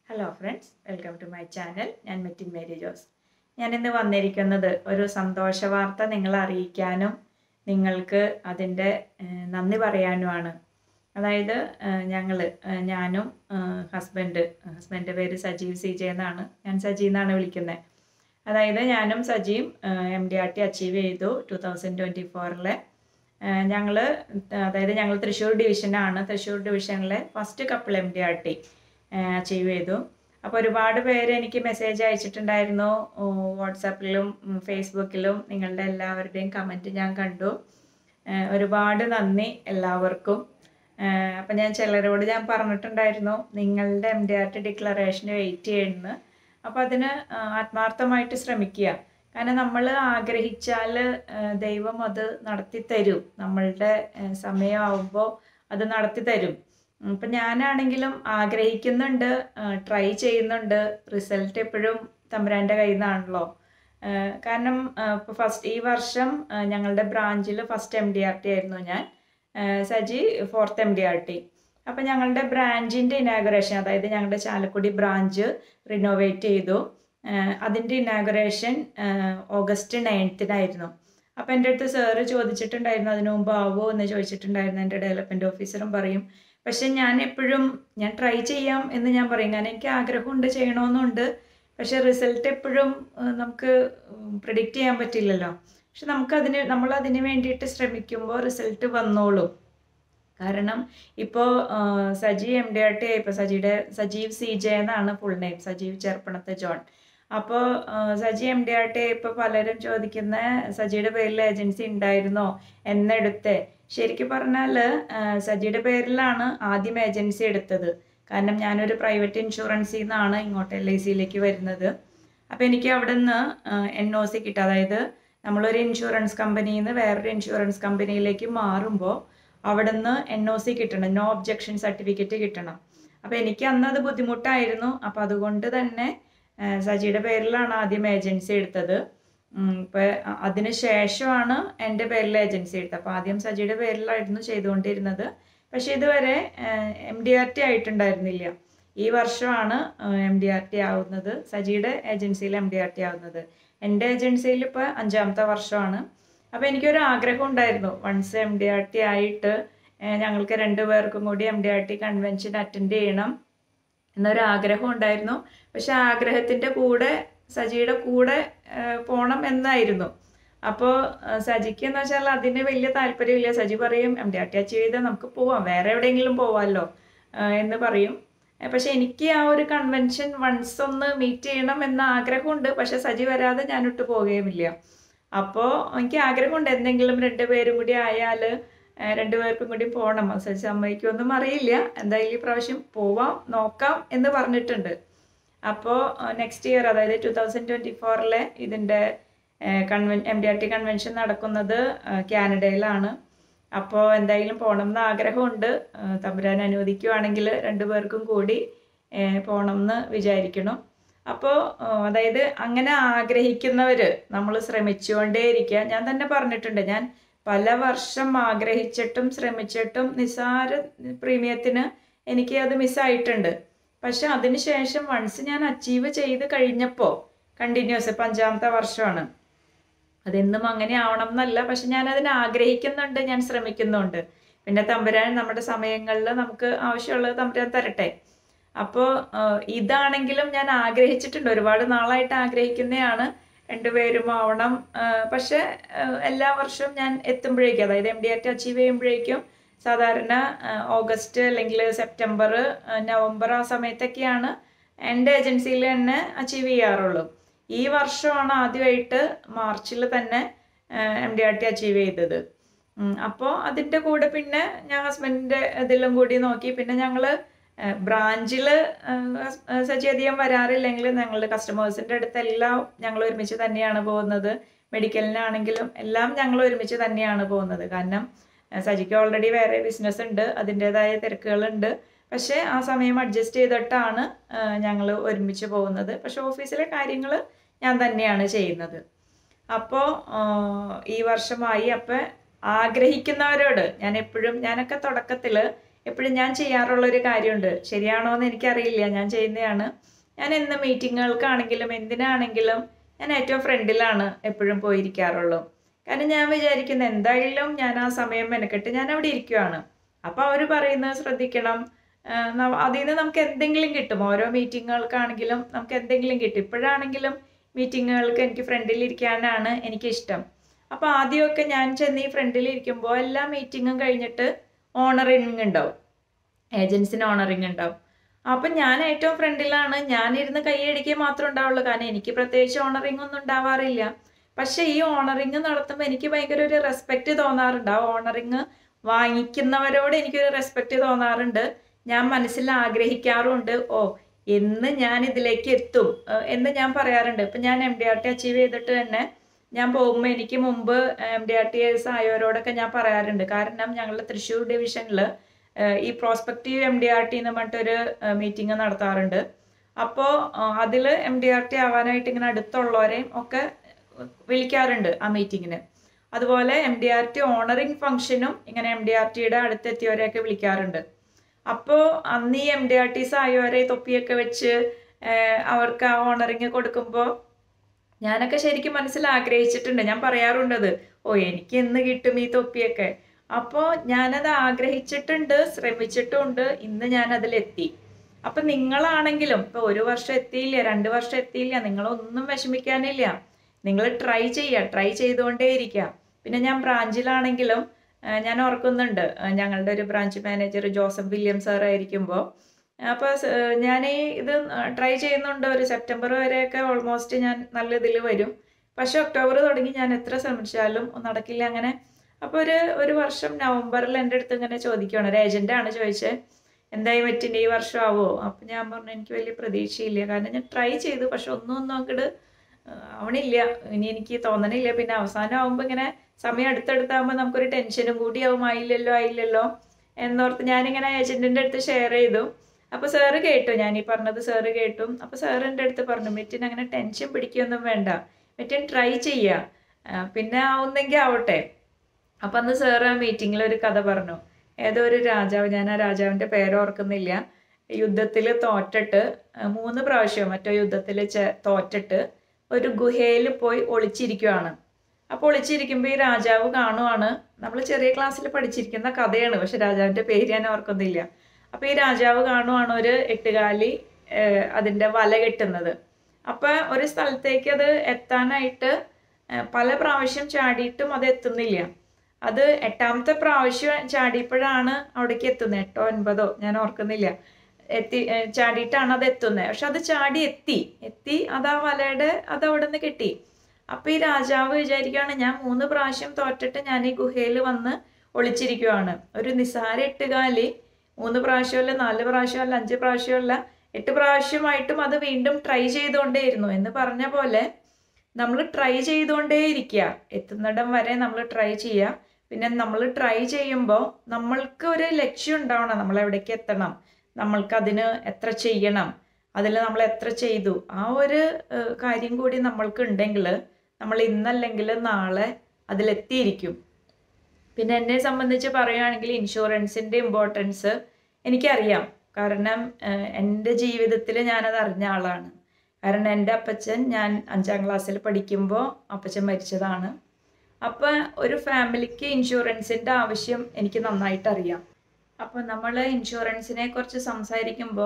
hello friends welcome to my channel ഞാൻ മെറ്റിൻ മേരി ജോസ് ഞാൻ ഇന്ന് വന്നിരിക്കുന്നത് ഒരു സന്തോഷ വാർത്ത നിങ്ങളെ അറിയിക്കാനും നിങ്ങൾക്ക് അതിൻ്റെ ഏഹ്, നന്ദി പറയാനുമാണ് അതായത് ഞങ്ങൾ ഞാനും ഹസ്ബൻഡ് ഹസ്ബൻഡിൻ്റെ പേര് സജീവ് സി ജെ എന്നാണ് ഞാൻ സജീവ് എന്നാണ് വിളിക്കുന്നത് അതായത് ഞാനും Sajeev M D R T achieve ചെയ്തു ടു തൗസൻഡ് ട്വൻറ്റി ഫോറിലെ ഞങ്ങൾ അതായത് ഞങ്ങൾ തൃശ്ശൂർ ഡിവിഷനാണ് തൃശ്ശൂർ ഡിവിഷനിലെ first couple M D R T achieve ചെയ്തു അപ്പോൾ ഒരുപാട് പേര് എനിക്ക് മെസ്സേജ് അയച്ചിട്ടുണ്ടായിരുന്നു വാട്സാപ്പിലും ഫേസ്ബുക്കിലും നിങ്ങളുടെ എല്ലാവരുടെയും കമൻറ്റ് ഞാൻ കണ്ടു ഏഹ് ഒരുപാട് നന്ദി എല്ലാവർക്കും അപ്പം ഞാൻ ചിലരോട് ഞാൻ പറഞ്ഞിട്ടുണ്ടായിരുന്നു നിങ്ങളുടെ എം ഡി ആർ ടി ഡിക്ലറേഷന് വെയിറ്റ് ചെയ്യുന്നു അപ്പോൾ അതിന് ആ, ആത്മാർത്ഥമായിട്ട് ശ്രമിക്കുക കാരണം നമ്മൾ ആഗ്രഹിച്ചാൽ ദൈവം അത് നടത്തി തരും നമ്മളുടെ ഏഹ്, സമയമാവുമ്പോൾ അത് നടത്തി തരും ഉം, ഇപ്പം ഞാനാണെങ്കിലും ആഗ്രഹിക്കുന്നുണ്ട് ട്രൈ ചെയ്യുന്നുണ്ട് റിസൾട്ട് എപ്പോഴും തമ്പുരാൻ്റെ കയ്യിൽ നിന്നാണല്ലോ ഏഹ്, കാരണം ഇപ്പോൾ ഫസ്റ്റ് ഈ വർഷം ഏഹ്, ഞങ്ങളുടെ ബ്രാഞ്ചിൽ first M D R T ആയിരുന്നു ഞാൻ ഏഹ്, Saji fourth M D R T അപ്പം ഞങ്ങളുടെ ബ്രാഞ്ചിൻ്റെ ഇനാഗുറേഷൻ അതായത് ഞങ്ങളുടെ ചാലക്കുടി ബ്രാഞ്ച് റിനോവേറ്റ് ചെയ്തു ഏഹ്, അതിൻ്റെ ഇനാഗുറേഷൻ ഓഗസ്റ്റ് നയൻത്തിനായിരുന്നു അപ്പം എൻ്റെ അടുത്ത് സാറ് ചോദിച്ചിട്ടുണ്ടായിരുന്നു അതിനു മുമ്പ് ആവുമോ എന്ന് ചോദിച്ചിട്ടുണ്ടായിരുന്നു എൻ്റെ ഡെവലപ്മെൻറ്റ് ഓഫീസറും പറയും പക്ഷെ ഞാൻ എപ്പോഴും ഞാൻ ട്രൈ ചെയ്യാം എന്ന് ഞാൻ പറയും കാരണം എനിക്ക് ആഗ്രഹമുണ്ട് ചെയ്യണമെന്നുണ്ട് പക്ഷെ റിസൾട്ട് എപ്പോഴും ഏഹ്, നമുക്ക് പ്രിഡിക്റ്റ് ചെയ്യാൻ പറ്റില്ലല്ലോ പക്ഷെ നമുക്കതിന് നമ്മൾ അതിന് വേണ്ടിയിട്ട് ശ്രമിക്കുമ്പോൾ റിസൾട്ട് വന്നോളും കാരണം ഇപ്പോൾ Saji M D R T ഇപ്പോൾ സജിയുടെ സജീവ് സി ജെ എന്നാണ് ഫുൾ നെയിം സജീവ് ചെർപ്പണത്ത് ജോൺ അപ്പോൾ Saji M D R T ഇപ്പോൾ പലരും ചോദിക്കുന്ന സജിയുടെ പേരിൽ ഏജൻസി ഉണ്ടായിരുന്നോ എന്നെടുത്ത് ശരിക്കും പറഞ്ഞാൽ സജിയുടെ പേരിലാണ് ആദ്യം ഏജൻസി എടുത്തത് കാരണം ഞാനൊരു പ്രൈവറ്റ് ഇൻഷുറൻസിൽ നിന്നാണ് ഇങ്ങോട്ട് എൽ ഐ സിയിലേക്ക് വരുന്നത് അപ്പോൾ എനിക്ക് അവിടെ നിന്ന് എൻ ഒ സി കിട്ടും അതായത് നമ്മളൊരു ഇൻഷുറൻസ് കമ്പനിയിൽ നിന്ന് വേറൊരു ഇൻഷുറൻസ് കമ്പനിയിലേക്ക് മാറുമ്പോൾ അവിടെ നിന്ന് എൻ ഒ സി കിട്ടണം നോ ഒബ്ജക്ഷൻ സർട്ടിഫിക്കറ്റ് കിട്ടണം അപ്പോൾ എനിക്ക് അന്ന് അത് ബുദ്ധിമുട്ടായിരുന്നു അപ്പോൾ അതുകൊണ്ട് തന്നെ ആ, സജിയുടെ പേരിലാണ് ആദ്യം ഏജൻസി എടുത്തത് ഇപ്പോൾ അതിന് ശേഷമാണ് എൻ്റെ പേരിൽ ഏജൻസി എടുത്തത് അപ്പോൾ ആദ്യം സജിയുടെ പേരിലായിരുന്നു ചെയ്തുകൊണ്ടിരുന്നത് പക്ഷേ ഇതുവരെ എം ഡി ആർ ടി ആയിട്ടുണ്ടായിരുന്നില്ല ഈ വർഷമാണ് എം ഡി ആർ ടി ആവുന്നത് സജിയുടെ ഏജൻസിയിൽ എം ഡി ആർ ടി ആവുന്നത് എൻ്റെ ഏജൻസിയിൽ ഇപ്പോൾ അഞ്ചാമത്തെ വർഷമാണ് അപ്പോൾ എനിക്കൊരു ആഗ്രഹം ഉണ്ടായിരുന്നു once M D R T ആയിട്ട് ഏഹ് ഞങ്ങൾക്ക് രണ്ടു പേർക്കും കൂടി M D R T convention attend ചെയ്യണം എന്നൊരു ആഗ്രഹം ഉണ്ടായിരുന്നു പക്ഷെ ആ ആഗ്രഹത്തിൻ്റെ കൂടെ സജിയുടെ കൂടെ ഏഹ് പോണം എന്നായിരുന്നു അപ്പോൾ സജിക്ക് എന്ന് വെച്ചാൽ അതിന് വലിയ താല്പര്യമില്ല സജി പറയും M D R T achieve ചെയ്താൽ നമുക്ക് പോവാം വേറെ എവിടെയെങ്കിലും പോവാമല്ലോ ഏഹ് എന്ന് പറയും ഏഹ് പക്ഷെ എനിക്ക് ആ ഒരു കൺവെൻഷൻ വൺസ് ഒന്ന് മീറ്റ് ചെയ്യണം എന്ന ആഗ്രഹമുണ്ട് പക്ഷെ സജി വരാതെ ഞാൻ ഇട്ട് പോവുകയുമില്ല അപ്പോൾ എനിക്ക് ആഗ്രഹമുണ്ട് എന്തെങ്കിലും രണ്ടുപേരും കൂടി ആയാൽ രണ്ടുപേർക്കും കൂടി പോകണം സജി സമ്മതിക്കുമെന്നും അറിയില്ല എന്തായാലും ഈ പ്രാവശ്യം പോവാം നോക്കാം എന്ന് പറഞ്ഞിട്ടുണ്ട് അപ്പോൾ നെക്സ്റ്റ് ഇയർ അതായത് ടു തൗസൻഡ് ട്വൻറ്റി ഫോറിലെ ഇതിൻ്റെ കൺവെൻ M D R T convention നടക്കുന്നത് ആ, കാനഡയിലാണ് അപ്പോൾ എന്തായാലും പോകണം എന്ന് ആഗ്രഹമുണ്ട് ആ, തമ്പുരാൻ അനുവദിക്കുവാണെങ്കിൽ രണ്ടുപേർക്കും കൂടി ഏ, പോകണം എന്ന് വിചാരിക്കണം അപ്പോൾ അതായത് അങ്ങനെ ആഗ്രഹിക്കുന്നവർ നമ്മൾ ശ്രമിച്ചുകൊണ്ടേയിരിക്കുക ഞാൻ തന്നെ പറഞ്ഞിട്ടുണ്ട് ഞാൻ പല വർഷം ആഗ്രഹിച്ചിട്ടും ശ്രമിച്ചിട്ടും നിസ്സാര പ്രീമിയത്തിന് എനിക്ക് അത് മിസ്സായിട്ടുണ്ട് പക്ഷെ അതിനുശേഷം വൺസ് ഞാൻ അച്ചീവ് ചെയ്ത് കഴിഞ്ഞപ്പോൾ കണ്ടിന്യൂസ് ഇപ്പം അഞ്ചാമത്തെ വർഷമാണ് അതെന്നും അങ്ങനെ ആവണം എന്നല്ല പക്ഷെ ഞാൻ അതിന് ആഗ്രഹിക്കുന്നുണ്ട് ഞാൻ ശ്രമിക്കുന്നുണ്ട് പിന്നെ തമ്പുരാൻ നമ്മുടെ സമയങ്ങളിൽ നമുക്ക് ആവശ്യമുള്ളത് തമ്പുരാൻ തരട്ടെ അപ്പോൾ ഇതാണെങ്കിലും ഞാൻ ആഗ്രഹിച്ചിട്ടുണ്ട് ഒരുപാട് നാളായിട്ട് ആഗ്രഹിക്കുന്നതാണ് രണ്ടുപേരും ആവണം ആ, പക്ഷെ ആ, എല്ലാ വർഷവും ഞാൻ എത്തുമ്പോഴേക്കും അതായത് M D R T achieve ചെയ്യുമ്പോഴേക്കും സാധാരണ ആ, ഓഗസ്റ്റ് അല്ലെങ്കിൽ സെപ്റ്റംബർ ആ, നവംബർ ആ സമയത്തൊക്കെയാണ് എൻ്റെ ഏജൻസിയിൽ തന്നെ അച്ചീവ് ചെയ്യാറുള്ളൂ ഈ വർഷമാണ് ആദ്യമായിട്ട് മാർച്ചിൽ തന്നെ M D R T achieve ചെയ്തത് അപ്പോൾ അതിൻ്റെ കൂടെ പിന്നെ ഞാൻ ഹസ്ബൻഡിൻ്റെ ഇതിലും കൂടി നോക്കി പിന്നെ ഞങ്ങൾ ബ്രാഞ്ചിൽ സജി അധികം വരാറില്ലെങ്കിൽ ഞങ്ങൾ കസ്റ്റമേഴ്സിൻ്റെ അടുത്തെല്ലാം ഞങ്ങൾ ഒരുമിച്ച് തന്നെയാണ് പോകുന്നത് മെഡിക്കലിനാണെങ്കിലും എല്ലാം ഞങ്ങൾ ഒരുമിച്ച് തന്നെയാണ് പോകുന്നത് കാരണം ആ, സജിക്ക് ഓൾറെഡി വേറെ ബിസിനസ് ഉണ്ട് അതിൻ്റെതായ തിരക്കുകളുണ്ട് പക്ഷേ ആ സമയം അഡ്ജസ്റ്റ് ചെയ്തിട്ടാണ് ഞങ്ങൾ ഒരുമിച്ച് പോകുന്നത് പക്ഷെ ഓഫീസിലെ കാര്യങ്ങൾ ഞാൻ തന്നെയാണ് ചെയ്യുന്നത് അപ്പോൾ ഈ വർഷമായി അപ്പം ആഗ്രഹിക്കുന്നവരോട് ഞാൻ എപ്പോഴും ഞാനൊക്കെ തുടക്കത്തിൽ എപ്പോഴും ഞാൻ ചെയ്യാറുള്ള ഒരു കാര്യമുണ്ട് ശരിയാണോ എന്ന് എനിക്കറിയില്ല ഞാൻ ചെയ്യുന്നതാണ് ഞാൻ എന്ന് മീറ്റിങ്ങുകൾക്കാണെങ്കിലും എന്തിനാണെങ്കിലും ഞാൻ ഏറ്റവും ഫ്രണ്ടിലാണ് എപ്പോഴും പോയിരിക്കാറുള്ളൂ കാരണം ഞാൻ വിചാരിക്കുന്നത് എന്തായാലും ഞാൻ ആ സമയം മെനക്കെട്ട് ഞാൻ അവിടെ ഇരിക്കുവാണ് അപ്പോൾ അവർ പറയുന്നത് ശ്രദ്ധിക്കണം ആഹ് ന- അതിൽ നിന്ന് നമുക്ക് എന്തെങ്കിലും കിട്ടും ഓരോ മീറ്റിങ്ങുകൾക്കാണെങ്കിലും നമുക്ക് എന്തെങ്കിലും കിട്ടും ഇപ്പോഴാണെങ്കിലും മീറ്റിങ്ങുകൾക്ക് എനിക്ക് ഫ്രണ്ടിൽ ഇരിക്കാനാണ് എനിക്കിഷ്ടം അപ്പോൾ ആദ്യമൊക്കെ ഞാൻ ചെന്ന് ഈ ഫ്രണ്ടിൽ ഇരിക്കുമ്പോൾ എല്ലാ മീറ്റിങ്ങും കഴിഞ്ഞിട്ട് ഓണറിങ് ഉണ്ടാവും ഏജൻസിന് ഓണറിങ് ഉണ്ടാവും അപ്പം ഞാൻ ഏറ്റവും ഫ്രണ്ടിലാണ് ഞാനിരുന്ന് കൈയടിക്കുക മാത്രമേ ഉണ്ടാവുള്ളൂ കാരണം എനിക്ക് പ്രത്യേകിച്ച് ഓണറിങ് ഒന്നും ഉണ്ടാവാറില്ല പക്ഷേ ഈ ഓണറിങ് നടത്തുമ്പോൾ എനിക്ക് ഭയങ്കര ഒരു റെസ്പെക്റ്റ് തോന്നാറുണ്ട് ആ ഓണറിങ് വാങ്ങിക്കുന്നവരോട് എനിക്കൊരു റെസ്പെക്റ്റ് തോന്നാറുണ്ട് ഞാൻ മനസ്സിൽ ആഗ്രഹിക്കാറുണ്ട് ഓ എന്ന് ഞാൻ ഇതിലേക്ക് എത്തും ഏഹ് എന്ന് ഞാൻ പറയാറുണ്ട് ഇപ്പം ഞാൻ M D R T achieve ചെയ്തിട്ട് തന്നെ ഞാൻ പോകുമ്പോൾ എനിക്ക് മുമ്പ് M D R T S ആയവരോടൊക്കെ ഞാൻ പറയാറുണ്ട് കാരണം ഞങ്ങളുടെ തൃശ്ശൂർ ഡിവിഷനിൽ ഈ prospective M D R T എന്ന് പറഞ്ഞിട്ടൊരു മീറ്റിംഗ് നടത്താറുണ്ട് അപ്പോൾ അതിൽ എം ഡി ആർ ടി ആവാനായിട്ട് ഇങ്ങനെ അടുത്തുള്ളവരെയും ഒക്കെ വിളിക്കാറുണ്ട് ആ മീറ്റിങ്ങിന് അതുപോലെ M D R T honouring ഫംഗ്ഷനും ഇങ്ങനെ എം ഡി ആർ ടിയുടെ അടുത്തെത്തിയവരെയൊക്കെ വിളിക്കാറുണ്ട് അപ്പോൾ അന്ന് ഈ എം ഡി ആർ ടീസ് ആയവരെ തൊപ്പിയൊക്കെ വെച്ച് ഏഹ് അവർക്ക് ആ ഓണറിങ് കൊടുക്കുമ്പോൾ ഞാനൊക്കെ ശരിക്കും മനസ്സിൽ ആഗ്രഹിച്ചിട്ടുണ്ട് ഞാൻ പറയാറുണ്ടത് ഓ എനിക്ക് എന്ന് കിട്ടും ഈ തൊപ്പിയൊക്കെ അപ്പോൾ ഞാനത് ആഗ്രഹിച്ചിട്ടുണ്ട് ശ്രമിച്ചിട്ടുമുണ്ട് ഇന്ന് ഞാൻ അതിലെത്തി അപ്പൊ നിങ്ങളാണെങ്കിലും ഇപ്പൊ ഒരു വർഷം എത്തിയില്ല രണ്ട് വർഷം എത്തിയില്ല നിങ്ങളൊന്നും വിഷമിക്കാനില്ല നിങ്ങൾ ട്രൈ ചെയ്യുക ട്രൈ ചെയ്തുകൊണ്ടേ ഇരിക്കുക പിന്നെ ഞാൻ ബ്രാഞ്ചിലാണെങ്കിലും ആ, ഞാൻ ഓർക്കുന്നുണ്ട് ആ, ഞങ്ങളുടെ ഒരു branch manager Joseph William sir ആയിരിക്കുമ്പോൾ അപ്പോൾ ഞാൻ ഈ ഇത് ട്രൈ ചെയ്യുന്നുണ്ട് ഒരു സെപ്റ്റംബർ വരെയൊക്കെ ഓൾമോസ്റ്റ് ഞാൻ നല്ല ഇതിൽ വരും പക്ഷെ ഒക്ടോബർ തുടങ്ങി ഞാൻ എത്ര ശ്രമിച്ചാലും നടക്കില്ല അങ്ങനെ അപ്പോൾ ഒരു ഒരു വർഷം നവംബറിൽ എൻ്റെ അടുത്ത് ഇങ്ങനെ ചോദിക്കുകയാണ് ഒരു ഏജൻ്റാണ് ചോദിച്ചത് എന്തായി പറ്റിൻ്റെ ഈ വർഷം ആവോ അപ്പം ഞാൻ പറഞ്ഞു എനിക്ക് വലിയ പ്രതീക്ഷയില്ല കാരണം ഞാൻ ട്രൈ ചെയ്തു പക്ഷെ ഒന്നും ഒന്നും അങ്ങോട്ട് ആവണില്ല ഇനി എനിക്ക് തോന്നണില്ല പിന്നെ അവസാനം ആവുമ്പോൾ ഇങ്ങനെ സമയം അടുത്തടുത്താകുമ്പോൾ നമുക്കൊരു ടെൻഷനും കൂടിയാവും ആയില്ലല്ലോ ആയില്ലല്ലോ എന്നോർത്ത് ഞാനിങ്ങനെ ഏജൻറ്റിൻ്റെ അടുത്ത് ഷെയർ ചെയ്തു അപ്പോൾ സാറ് കേട്ടു ഞാൻ ഈ പറഞ്ഞത് സാറ് കേട്ടു അപ്പോൾ സാറ് എൻ്റെ അടുത്ത് പറഞ്ഞു മെറ്റിന് അങ്ങനെ ടെൻഷൻ പിടിക്കുകയൊന്നും വേണ്ട മെറ്റിൻ ട്രൈ ചെയ്യുക ആ, പിന്നെ ആവുന്നെങ്കിൽ ആവട്ടെ അപ്പം അന്ന് സാറ് ആ മീറ്റിങ്ങിൽ ഒരു കഥ പറഞ്ഞു ഏതോ ഒരു രാജാവ് ഞാൻ ആ രാജാവിൻ്റെ പേര് ഓർക്കുന്നില്ല യുദ്ധത്തിൽ തോറ്റിട്ട് ആ, മൂന്ന് പ്രാവശ്യം മറ്റോ യുദ്ധത്തിൽ തോറ്റിട്ട് ഒരു ഗുഹയിൽ പോയി ഒളിച്ചിരിക്കുവാണ് അപ്പോൾ ഒളിച്ചിരിക്കുമ്പോൾ ഈ രാജാവ് കാണുവാണ് നമ്മൾ ചെറിയ ക്ലാസ്സിൽ പഠിച്ചിരിക്കുന്ന കഥയാണ് പക്ഷെ രാജാവിൻ്റെ പേര് ഞാൻ ഓർക്കുന്നില്ല അപ്പോൾ ഈ രാജാവ് കാണുവാണ് ഒരു എട്ടുകാലി ഏഹ്, അതിൻ്റെ വല കെട്ടുന്നത് അപ്പോൾ ഒരു സ്ഥലത്തേക്ക് അത് എത്താനായിട്ട് ഏഹ്, പല പ്രാവശ്യം ചാടിയിട്ടും അത് എത്തുന്നില്ല അത് എട്ടാമത്തെ പ്രാവശ്യം ചാടിയപ്പോഴാണ് അവിടേക്ക് എത്തുന്നത് എട്ടോ ഒൻപതോ ഞാൻ ഓർക്കുന്നില്ല എത്തി ഏഹ് ചാടിയിട്ടാണ് അത് എത്തുന്നത് പക്ഷെ അത് ചാടി എത്തി എത്തി അത് ആ വലയുടെ അത് അവിടെ നിന്ന് കിട്ടി അപ്പൊ ഈ രാജാവ് വിചാരിക്കുകയാണ് ഞാൻ മൂന്ന് പ്രാവശ്യം തോറ്റിട്ട് ഞാൻ ഈ ഗുഹയിൽ വന്ന് ഒളിച്ചിരിക്കുവാണ് ഒരു നിസ്സാര എട്ടുകാലി മൂന്ന് പ്രാവശ്യമല്ല നാല് പ്രാവശ്യമല്ല അഞ്ച് പ്രാവശ്യമല്ല എട്ട് പ്രാവശ്യമായിട്ടും അത് വീണ്ടും ട്രൈ ചെയ്തുകൊണ്ടേയിരുന്നു എന്ന് പറഞ്ഞ പോലെ നമ്മൾ ട്രൈ ചെയ്തുകൊണ്ടേ ഇരിക്കുക എത്തുന്നിടം വരെ നമ്മൾ ട്രൈ ചെയ്യുക പിന്നെ നമ്മൾ ട്രൈ ചെയ്യുമ്പോൾ നമ്മൾക്ക് ഒരു ലക്ഷ്യം ഉണ്ടാവണം നമ്മൾ എവിടേക്ക് എത്തണം നമ്മൾക്ക് അതിന് എത്ര ചെയ്യണം അതിൽ നമ്മൾ എത്ര ചെയ്തു ആ ഒരു ഏഹ്, കാര്യം കൂടി നമ്മൾക്ക് ഉണ്ടെങ്കിൽ നമ്മൾ ഇന്നല്ലെങ്കിൽ നാളെ അതിലെത്തിയിരിക്കും പിന്നെ എന്നെ സംബന്ധിച്ച് പറയുകയാണെങ്കിൽ ഇൻഷുറൻസിൻ്റെ ഇമ്പോർട്ടൻസ് എനിക്കറിയാം കാരണം ഏഹ്, എൻ്റെ ജീവിതത്തിൽ ഞാനത് അറിഞ്ഞ ആളാണ് കാരണം എൻ്റെ അപ്പച്ചൻ ഞാൻ അഞ്ചാം ക്ലാസ്സിൽ പഠിക്കുമ്പോൾ അപ്പച്ചൻ മരിച്ചതാണ് അപ്പം ഒരു ഫാമിലിക്ക് ഇൻഷുറൻസിൻ്റെ ആവശ്യം എനിക്ക് നന്നായിട്ട് അറിയാം അപ്പോൾ നമ്മൾ ഇൻഷുറൻസിനെ കുറിച്ച് സംസാരിക്കുമ്പോൾ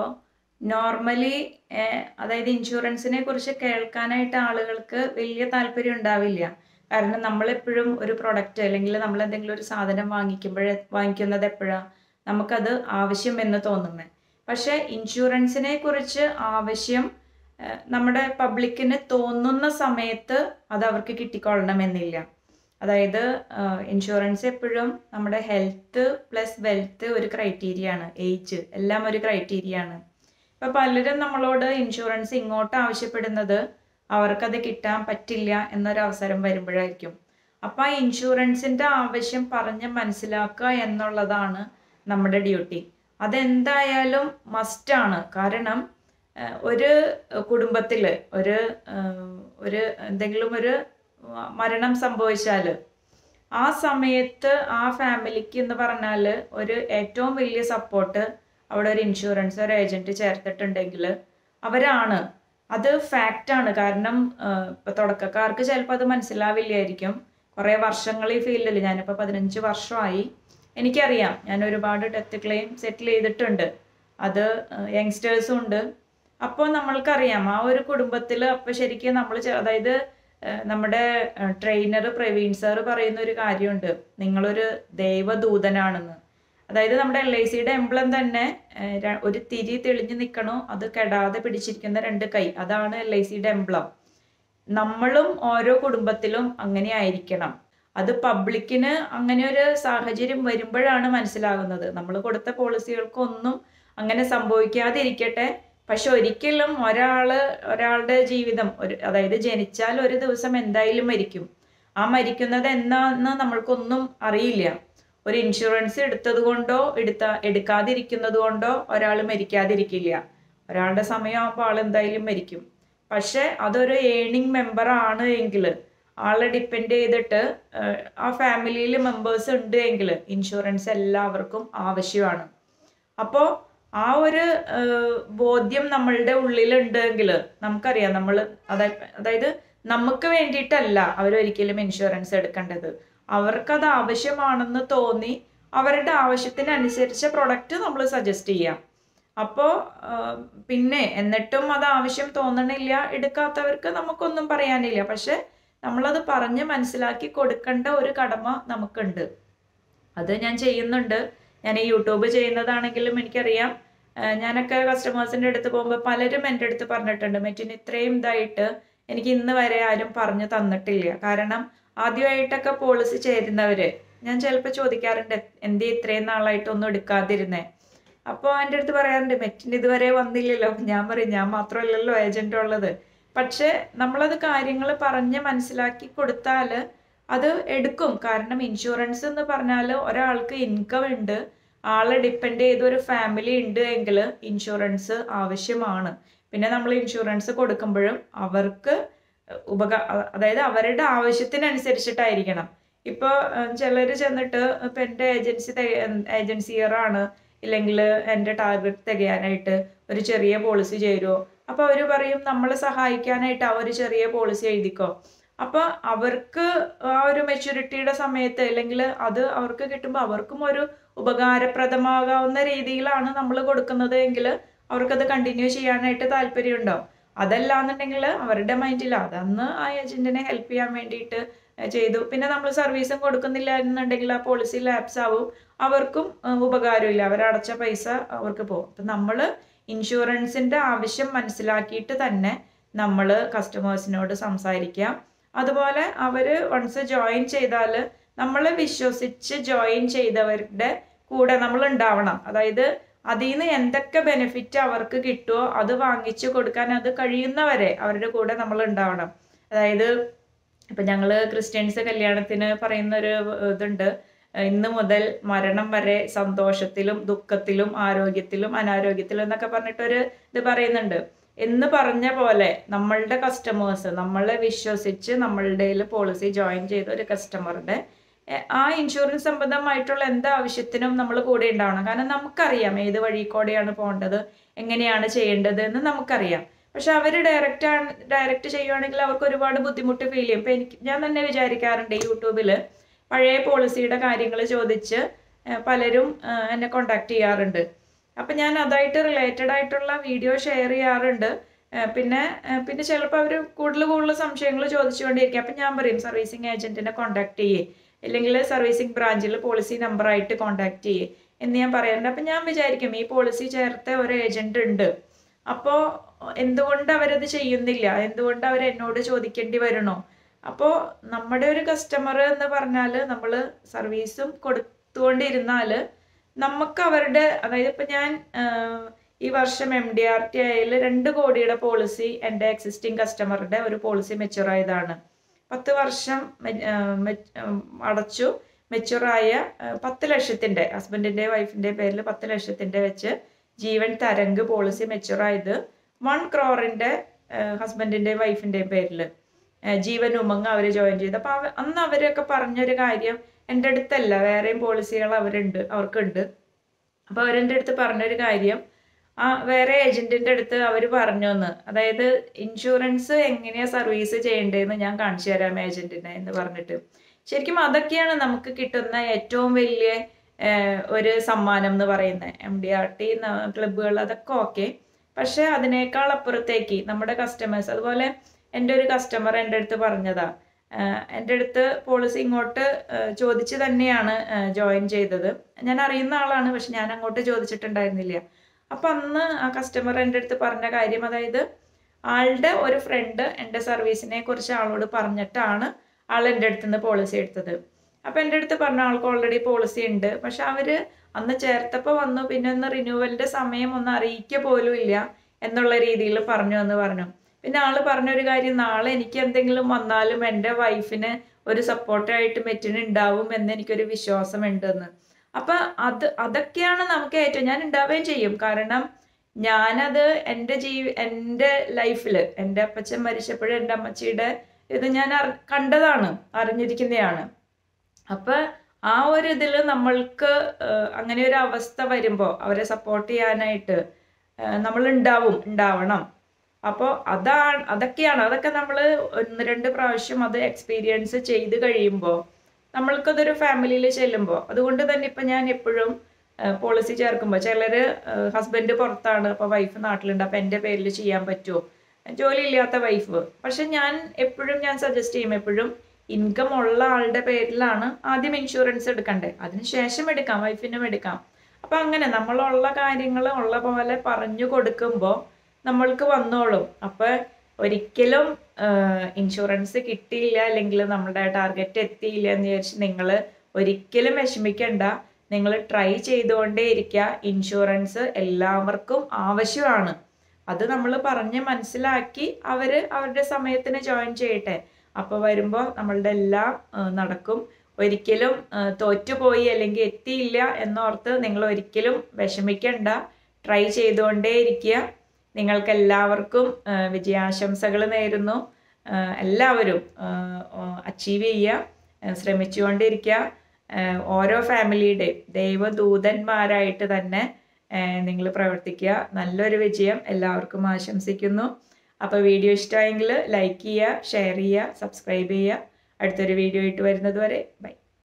നോർമലി അതായത് ഇൻഷുറൻസിനെ കുറിച്ച് കേൾക്കാനായിട്ട് ആളുകൾക്ക് വലിയ താല്പര്യം ഉണ്ടാവില്ല കാരണം നമ്മളെപ്പോഴും ഒരു പ്രൊഡക്റ്റ് അല്ലെങ്കിൽ നമ്മൾ എന്തെങ്കിലും ഒരു സാധനം വാങ്ങിക്കുമ്പോഴേ വാങ്ങിക്കുന്നത് എപ്പോഴാണ് നമുക്കത് ആവശ്യം എന്ന് തോന്നുന്നത് പക്ഷേ ഇൻഷുറൻസിനെ കുറിച്ച് ആവശ്യം ഏഹ്, നമ്മുടെ പബ്ലിക്കിന് തോന്നുന്ന സമയത്ത് അത് അവർക്ക് കിട്ടിക്കൊള്ളണമെന്നില്ല അതായത് ഇൻഷുറൻസ് എപ്പോഴും നമ്മുടെ ഹെൽത്ത് പ്ലസ് വെൽത്ത് ഒരു ക്രൈറ്റീരിയ ആണ് ഏജ് എല്ലാം ഒരു ക്രൈറ്റീരിയ ആണ് ഇപ്പം പലരും നമ്മളോട് ഇൻഷുറൻസ് ഇങ്ങോട്ട് ആവശ്യപ്പെടുന്നത് അവർക്കത് കിട്ടാൻ പറ്റില്ല എന്നൊരു അവസരം വരുമ്പോഴായിരിക്കും അപ്പം ആ ഇൻഷുറൻസിൻ്റെ ആവശ്യം പറഞ്ഞ് മനസ്സിലാക്കുക എന്നുള്ളതാണ് നമ്മുടെ ഡ്യൂട്ടി അതെന്തായാലും മസ്റ്റാണ് കാരണം ഏഹ്, ഒരു കുടുംബത്തിൽ ഒരു ഏഹ്, ഒരു എന്തെങ്കിലും ഒരു മരണം സംഭവിച്ചാൽ ആ സമയത്ത് ആ ഫാമിലിക്ക് എന്ന് പറഞ്ഞാൽ ഒരു ഏറ്റവും വലിയ സപ്പോർട്ട് അവിടെ ഒരു ഇൻഷുറൻസ് ഒരു ഏജന്റ് ചേർത്തിട്ടുണ്ടെങ്കിൽ അവരാണ് അത് ഫാക്റ്റാണ് കാരണം ഇപ്പം തുടക്കക്കാർക്ക് ചിലപ്പോൾ അത് മനസ്സിലാവില്ലായിരിക്കും കുറേ വർഷങ്ങൾ ഈ ഫീൽഡിൽ ഞാനിപ്പോൾ പതിനഞ്ച് വർഷമായി എനിക്കറിയാം ഞാൻ ഒരുപാട് ഡെത്ത് ക്ലെയിം സെറ്റിൽ ചെയ്തിട്ടുണ്ട് അത് യങ്സ്റ്റേഴ്സും ഉണ്ട് അപ്പോൾ നമ്മൾക്കറിയാം ആ ഒരു കുടുംബത്തിൽ അപ്പോൾ ശരിക്കും നമ്മൾ അതായത് ഏഹ് നമ്മുടെ ട്രെയിനർ പ്രവീൺ സാർ പറയുന്ന ഒരു കാര്യമുണ്ട് നിങ്ങളൊരു ദൈവദൂതനാണെന്ന് അതായത് നമ്മുടെ എൽ ഐ സിയുടെ എംബ്ലം തന്നെ ഏഹ് ര- ഒരു തിരി തെളിഞ്ഞു നിൽക്കണോ അത് കെടാതെ പിടിച്ചിരിക്കുന്ന രണ്ട് കൈ അതാണ് എൽ ഐ സിയുടെ എംബ്ലം നമ്മളും ഓരോ കുടുംബത്തിലും അങ്ങനെ ആയിരിക്കണം അത് പബ്ലിക്കിന് അങ്ങനെ ഒരു സാഹചര്യം വരുമ്പോഴാണ് മനസ്സിലാകുന്നത് നമ്മൾ കൊടുത്ത പോളിസികൾക്കൊന്നും അങ്ങനെ സംഭവിക്കാതിരിക്കട്ടെ പക്ഷെ ഒരിക്കലും ഒരാള് ഒരാളുടെ ജീവിതം ഒരു അതായത് ജനിച്ചാൽ ഒരു ദിവസം എന്തായാലും മരിക്കും ആ മരിക്കുന്നത് എന്നാന്ന് നമ്മൾക്കൊന്നും അറിയില്ല ഒരു ഇൻഷുറൻസ് എടുത്തത് കൊണ്ടോ എടുത്ത എടുക്കാതിരിക്കുന്നത് കൊണ്ടോ ഒരാൾ മരിക്കാതിരിക്കില്ല ഒരാളുടെ സമയമാകുമ്പോൾ ആൾ എന്തായാലും മരിക്കും പക്ഷെ അതൊരു ഏണിംഗ് മെമ്പർ ആണ് എങ്കിൽ ആളെ ഡിപ്പെൻഡ് ചെയ്തിട്ട് ഏഹ്, ആ ഫാമിലിയിൽ മെമ്പേഴ്സ് ഉണ്ട് എങ്കിൽ ഇൻഷുറൻസ് എല്ലാവർക്കും ആവശ്യമാണ് അപ്പോൾ ആ ഒരു ഏഹ്, ബോധ്യം നമ്മളുടെ ഉള്ളിലുണ്ടെങ്കിൽ നമുക്കറിയാം നമ്മൾ അതായത് നമുക്ക് വേണ്ടിയിട്ടല്ല അവരൊരിക്കലും ഇൻഷുറൻസ് എടുക്കേണ്ടത് അവർക്കത് ആവശ്യമാണെന്ന് തോന്നി അവരുടെ ആവശ്യത്തിനനുസരിച്ച പ്രൊഡക്റ്റ് നമ്മൾ സജസ്റ്റ് ചെയ്യാം അപ്പോൾ പിന്നെ എന്നിട്ടും അത് ആവശ്യം തോന്നണില്ല എടുക്കാത്തവർക്ക് നമുക്കൊന്നും പറയാനില്ല പക്ഷെ നമ്മളത് പറഞ്ഞ് മനസ്സിലാക്കി കൊടുക്കേണ്ട ഒരു കടമ നമുക്കുണ്ട് അത് ഞാൻ ചെയ്യുന്നുണ്ട് ഞാൻ ഈ യൂട്യൂബ് ചെയ്യുന്നതാണെങ്കിലും എനിക്കറിയാം ആ, ഞാനൊക്കെ കസ്റ്റമേഴ്സിൻ്റെ അടുത്ത് പോകുമ്പോൾ പലരും എൻ്റെ അടുത്ത് പറഞ്ഞിട്ടുണ്ട് മെറ്റിന് ഇത്രയും ഇതായിട്ട് എനിക്ക് ഇന്ന് വരെ ആരും പറഞ്ഞു തന്നിട്ടില്ല കാരണം ആദ്യമായിട്ടൊക്കെ പോളിസി ചേരുന്നവര് ഞാൻ ചിലപ്പോൾ ചോദിക്കാറുണ്ട് എന്തേ ഇത്രയും നാളായിട്ടൊന്നും എടുക്കാതിരുന്നേ അപ്പോൾ എൻ്റെ അടുത്ത് പറയാറുണ്ട് മെറ്റിന് ഇതുവരെ വന്നില്ലല്ലോ ഞാൻ പറയും ഞാൻ മാത്രമല്ലല്ലോ ഏജന്റ് ഉള്ളത് പക്ഷേ നമ്മളത് കാര്യങ്ങൾ പറഞ്ഞ് മനസ്സിലാക്കി കൊടുത്താൽ അത് എടുക്കും കാരണം ഇൻഷുറൻസ് എന്ന് പറഞ്ഞാൽ ഒരാൾക്ക് ഇൻകം ഉണ്ട് ആളെ ഡിപ്പെൻഡ് ചെയ്ത ഒരു ഫാമിലി ഉണ്ട് എങ്കിൽ ഇൻഷുറൻസ് ആവശ്യമാണ് പിന്നെ നമ്മൾ ഇൻഷുറൻസ് കൊടുക്കുമ്പോഴും അവർക്ക് ഉപകാ അതായത് അവരുടെ ആവശ്യത്തിനനുസരിച്ചിട്ടായിരിക്കണം ഇപ്പോൾ ചിലർ ചെന്നിട്ട് ഇപ്പം എൻ്റെ ഏജൻസി ഏജൻസി ഇയർ ആണ് ഇല്ലെങ്കിൽ എൻ്റെ ടാർഗറ്റ് തികയാനായിട്ട് ഒരു ചെറിയ പോളിസി ചേരുമോ അപ്പോൾ അവർ പറയും നമ്മളെ സഹായിക്കാനായിട്ട് ആ ഒരു ചെറിയ പോളിസി എഴുതിക്കോ അപ്പോൾ അവർക്ക് ആ ഒരു മെച്യൂരിറ്റിയുടെ സമയത്ത് അല്ലെങ്കിൽ അത് അവർക്ക് കിട്ടുമ്പോൾ അവർക്കും ഒരു ഉപകാരപ്രദമാകാവുന്ന രീതിയിലാണ് നമ്മൾ കൊടുക്കുന്നത് എങ്കിൽ അവർക്കത് കണ്ടിന്യൂ ചെയ്യാനായിട്ട് താല്പര്യമുണ്ടാവും അതല്ലാന്നുണ്ടെങ്കിൽ അവരുടെ മൈൻഡിൽ അതന്ന് ആ ഏജന്റിനെ ഹെൽപ്പ് ചെയ്യാൻ വേണ്ടിയിട്ട് ഏഹ് ചെയ്തു പിന്നെ നമ്മൾ സർവീസും കൊടുക്കുന്നില്ല എന്നുണ്ടെങ്കിൽ ആ പോളിസി ലാപ്സ് ആവും അവർക്കും ഏഹ് ഉപകാരമില്ല അവരടച്ച പൈസ അവർക്ക് പോകും അപ്പം നമ്മൾ ഇൻഷുറൻസിൻ്റെ ആവശ്യം മനസ്സിലാക്കിയിട്ട് തന്നെ നമ്മൾ കസ്റ്റമേഴ്സിനോട് സംസാരിക്കാം അതുപോലെ അവർ വൺസ് ജോയിൻ ചെയ്താൽ നമ്മളെ വിശ്വസിച്ച് ജോയിൻ ചെയ്തവരുടെ കൂടെ നമ്മൾ ഉണ്ടാവണം അതായത് അതിൽ നിന്ന് എന്തൊക്കെ ബെനിഫിറ്റ് അവർക്ക് കിട്ടുമോ അത് വാങ്ങിച്ചു കൊടുക്കാൻ അത് കഴിയുന്നവരെ അവരുടെ കൂടെ നമ്മൾ ഉണ്ടാവണം അതായത് ഇപ്പം ഞങ്ങൾ ക്രിസ്ത്യൻസ് കല്യാണത്തിന് പറയുന്ന ഒരു ഇതുണ്ട് ഇന്ന് മുതൽ മരണം വരെ സന്തോഷത്തിലും ദുഃഖത്തിലും ആരോഗ്യത്തിലും അനാരോഗ്യത്തിലും എന്നൊക്കെ പറഞ്ഞിട്ടൊരു ഇത് പറയുന്നുണ്ട് എന്ന് പറഞ്ഞ പോലെ നമ്മളുടെ കസ്റ്റമേഴ്സ് നമ്മളെ വിശ്വസിച്ച് നമ്മളുടെ പോളിസി ജോയിൻ ചെയ്ത ഒരു കസ്റ്റമറുടെ എ- ആ ഇൻഷുറൻസ് സംബന്ധമായിട്ടുള്ള എന്ത് ആവശ്യത്തിനും നമ്മൾ കൂടെ ഉണ്ടാവണം കാരണം നമുക്കറിയാം ഏത് വഴി കൂടെയാണ് പോകേണ്ടത് എങ്ങനെയാണ് ചെയ്യേണ്ടത് എന്ന് നമുക്കറിയാം പക്ഷെ അവർ ഡയറക്റ്റ് ആണ് ഡയറക്റ്റ് ചെയ്യുവാണെങ്കിൽ അവർക്ക് ഒരുപാട് ബുദ്ധിമുട്ട് ഫീൽ ചെയ്യും ഇപ്പം എനിക്ക് ഞാൻ തന്നെ വിചാരിക്കാറുണ്ട് യൂട്യൂബിൽ പഴയ പോളിസിയുടെ കാര്യങ്ങൾ ചോദിച്ച് ഏഹ് പലരും ഏഹ് എന്നെ കോണ്ടാക്ട് ചെയ്യാറുണ്ട് അപ്പം ഞാൻ അതായിട്ട് റിലേറ്റഡ് ആയിട്ടുള്ള വീഡിയോ ഷെയർ ചെയ്യാറുണ്ട് ഏഹ് പിന്നെ ഏഹ് പിന്നെ ചിലപ്പോൾ അവർ കൂടുതൽ കൂടുതൽ സംശയങ്ങൾ ചോദിച്ചുകൊണ്ടിരിക്കും അപ്പം ഞാൻ പറയും സർവീസിങ് ഏജന്റിനെ കോണ്ടാക്ട് ചെയ്യേ അല്ലെങ്കിൽ സർവീസിങ് ബ്രാഞ്ചിൽ പോളിസി നമ്പറായിട്ട് കോണ്ടാക്ട് ചെയ്യേ എന്ന് ഞാൻ പറയാറുണ്ട് അപ്പം ഞാൻ വിചാരിക്കും ഈ പോളിസി ചേർത്ത ഒരു ഏജന്റ് ഉണ്ട് അപ്പോൾ എന്തുകൊണ്ട് അവരത് ചെയ്യുന്നില്ല എന്തുകൊണ്ട് അവർ എന്നോട് ചോദിക്കേണ്ടി വരണോ അപ്പോൾ നമ്മുടെ ഒരു കസ്റ്റമർ എന്ന് പറഞ്ഞാൽ നമ്മൾ സർവീസും കൊടുത്തുകൊണ്ടിരുന്നാൽ നമുക്ക് അവരുടെ അതായത് ഇപ്പം ഞാൻ ആഹ്, ഈ വർഷം എം ഡി ആർ ടി ഐയിൽ രണ്ട് കോടിയുടെ പോളിസി എൻ്റെ എക്സിസ്റ്റിംഗ് കസ്റ്റമറുടെ ഒരു പോളിസി മെച്ചുർ ആയതാണ് പത്ത് വർഷം മെ- ആഹ് മെ- ആഹ് അടച്ചു മെച്ചുറായ പത്ത് ലക്ഷത്തിൻ്റെ ഹസ്ബൻഡിൻ്റെ വൈഫിൻ്റെ പേരിൽ പത്ത് ലക്ഷത്തിൻ്റെ വെച്ച് ജീവൻ തരംഗ് പോളിസി മെച്ചുറായത് വൺ ക്രോറിൻ്റെ ഹസ്ബൻഡിൻ്റെയും വൈഫിൻ്റെയും പേരിൽ ഏഹ് ജീവൻ ഉമങ് അവർ ജോയിൻ ചെയ്തു അപ്പോൾ അവ അന്ന് അവരൊക്കെ പറഞ്ഞൊരു കാര്യം എൻ്റെ അടുത്തല്ല വേറെയും പോളിസികൾ അവരുണ്ട് അവർക്കുണ്ട് അപ്പോൾ അവരെൻ്റെ അടുത്ത് പറഞ്ഞൊരു കാര്യം ആ വേറെ ഏജൻറ്റിൻ്റെ അടുത്ത് അവർ പറഞ്ഞു എന്ന് അതായത് ഇൻഷുറൻസ് എങ്ങനെയാണ് സർവീസ് ചെയ്യേണ്ടതെന്ന് ഞാൻ കാണിച്ചു തരാം ഏജൻറ്റിനെ എന്ന് പറഞ്ഞിട്ട് ശരിക്കും അതൊക്കെയാണ് നമുക്ക് കിട്ടുന്ന ഏറ്റവും വലിയ ഏഹ്, ഒരു സമ്മാനം എന്ന് പറയുന്നത് എം ഡി ആർ ടി ക്ലബ്ബുകൾ അതൊക്കെ ഓക്കെ പക്ഷെ അതിനേക്കാൾ അപ്പുറത്തേക്ക് നമ്മുടെ കസ്റ്റമേഴ്സ് അതുപോലെ എൻ്റെ ഒരു കസ്റ്റമർ എൻ്റെ അടുത്ത് പറഞ്ഞതാ ആഹ് എൻ്റെ അടുത്ത് പോളിസി ഇങ്ങോട്ട് ആഹ് ചോദിച്ച് തന്നെയാണ് ജോയിൻ ചെയ്തത് ഞാൻ അറിയുന്ന ആളാണ് പക്ഷെ ഞാൻ അങ്ങോട്ട് ചോദിച്ചിട്ടുണ്ടായിരുന്നില്ല അപ്പം അന്ന് ആ കസ്റ്റമർ എൻ്റെ അടുത്ത് പറഞ്ഞ കാര്യം അതായത് ആളുടെ ഒരു ഫ്രണ്ട് എൻ്റെ സർവീസിനെ കുറിച്ച് ആളോട് പറഞ്ഞിട്ടാണ് ആൾ എൻ്റെ അടുത്ത് നിന്ന് പോളിസി എടുത്തത് അപ്പം എൻ്റെ അടുത്ത് പറഞ്ഞ ആൾക്ക് ഓൾറെഡി പോളിസി ഉണ്ട് പക്ഷെ അവർ അന്ന് ചേർത്തപ്പോൾ വന്നു പിന്നെ ഒന്ന് റിന്യൂവലിൻ്റെ സമയം ഒന്ന് അറിയിക്കുക പോലും ഇല്ല എന്നുള്ള രീതിയിൽ പറഞ്ഞു എന്ന് പറഞ്ഞു പിന്നെ ആള് പറഞ്ഞൊരു കാര്യം നാളെ എനിക്ക് എന്തെങ്കിലും വന്നാലും എൻ്റെ വൈഫിന് ഒരു സപ്പോർട്ടായിട്ട് മെറ്റിന് ഉണ്ടാവും എന്ന് എനിക്കൊരു വിശ്വാസമുണ്ടെന്ന് അപ്പൊ അത് അതൊക്കെയാണ് നമുക്ക് ഏറ്റവും ഞാൻ ഉണ്ടാവുകയും ചെയ്യും കാരണം ഞാനത് എൻ്റെ ജീവി എൻ്റെ ലൈഫിൽ എൻ്റെ അപ്പച്ചൻ മരിച്ചപ്പോഴും എൻ്റെ അമ്മച്ചിയുടെ ഇത് ഞാൻ അറി കണ്ടതാണ് അറിഞ്ഞിരിക്കുന്നതാണ് അപ്പൊ ആ ഒരു ഇതിൽ നമ്മൾക്ക് ഏഹ്, അങ്ങനെ ഒരു അവസ്ഥ വരുമ്പോൾ അവരെ സപ്പോർട്ട് ചെയ്യാനായിട്ട് നമ്മൾ ഉണ്ടാവും ഉണ്ടാവണം അപ്പോൾ അതാണ് അതൊക്കെയാണ് അതൊക്കെ നമ്മൾ ഒന്ന് രണ്ട് പ്രാവശ്യം അത് എക്സ്പീരിയൻസ് ചെയ്ത് കഴിയുമ്പോൾ നമ്മൾക്കതൊരു ഫാമിലിയിൽ ചെല്ലുമ്പോൾ അതുകൊണ്ട് തന്നെ ഇപ്പം ഞാൻ എപ്പോഴും പോളിസി ചേർക്കുമ്പോൾ ചിലർ ഹസ്ബൻഡ് പുറത്താണ് അപ്പോൾ വൈഫ് നാട്ടിലുണ്ട് അപ്പോൾ എൻ്റെ പേരിൽ ചെയ്യാൻ പറ്റുമോ ജോലി ഇല്ലാത്ത വൈഫ് പക്ഷെ ഞാൻ എപ്പോഴും ഞാൻ സജസ്റ്റ് ചെയ്യും എപ്പോഴും ഇൻകം ഉള്ള ആളുടെ പേരിലാണ് ആദ്യം ഇൻഷുറൻസ് എടുക്കണ്ടേ അതിനുശേഷം എടുക്കാം വൈഫിനും എടുക്കാം അപ്പൊ അങ്ങനെ നമ്മളുള്ള കാര്യങ്ങൾ ഉള്ള പോലെ പറഞ്ഞു കൊടുക്കുമ്പോൾ നമ്മൾക്ക് വന്നോളും അപ്പൊ ഒരിക്കലും ഇൻഷുറൻസ് കിട്ടിയില്ല അല്ലെങ്കിൽ നമ്മുടെ ടാർഗറ്റ് എത്തിയില്ല എന്ന് വിചാരിച്ച് നിങ്ങൾ ഒരിക്കലും വിഷമിക്കണ്ട നിങ്ങൾ ട്രൈ ചെയ്തുകൊണ്ടേ ഇരിക്കുക ഇൻഷുറൻസ് എല്ലാവർക്കും ആവശ്യമാണ് അത് നമ്മൾ പറഞ്ഞ് മനസ്സിലാക്കി അവർ അവരുടെ സമയത്തിന് ജോയിൻ ചെയ്യട്ടെ അപ്പോൾ വരുമ്പോൾ നമ്മളുടെ എല്ലാം ആ, നടക്കും ഒരിക്കലും ആ, തോറ്റുപോയി അല്ലെങ്കിൽ എത്തിയില്ല എന്നോർത്ത് നിങ്ങൾ ഒരിക്കലും വിഷമിക്കണ്ട ട്രൈ ചെയ്തുകൊണ്ടേ ഇരിക്കുക നിങ്ങൾക്ക് എല്ലാവർക്കും ആ, വിജയാശംസകൾ നേരുന്നു ആ, എല്ലാവരും അച്ചീവ് ചെയ്യുക ആ, ശ്രമിച്ചുകൊണ്ടിരിക്കുക ആ, ഓരോ ഫാമിലിയുടെയും ദൈവദൂതന്മാരായിട്ട് തന്നെ നിങ്ങൾ പ്രവർത്തിക്കുക നല്ലൊരു വിജയം എല്ലാവർക്കും ആശംസിക്കുന്നു അപ്പോൾ വീഡിയോ ഇഷ്ടമായെങ്കിൽ ലൈക്ക് ചെയ്യുക ഷെയർ ചെയ്യുക സബ്സ്ക്രൈബ് ചെയ്യുക അടുത്തൊരു വീഡിയോ ഇട്ട് വരുന്നത് വരെ ബൈ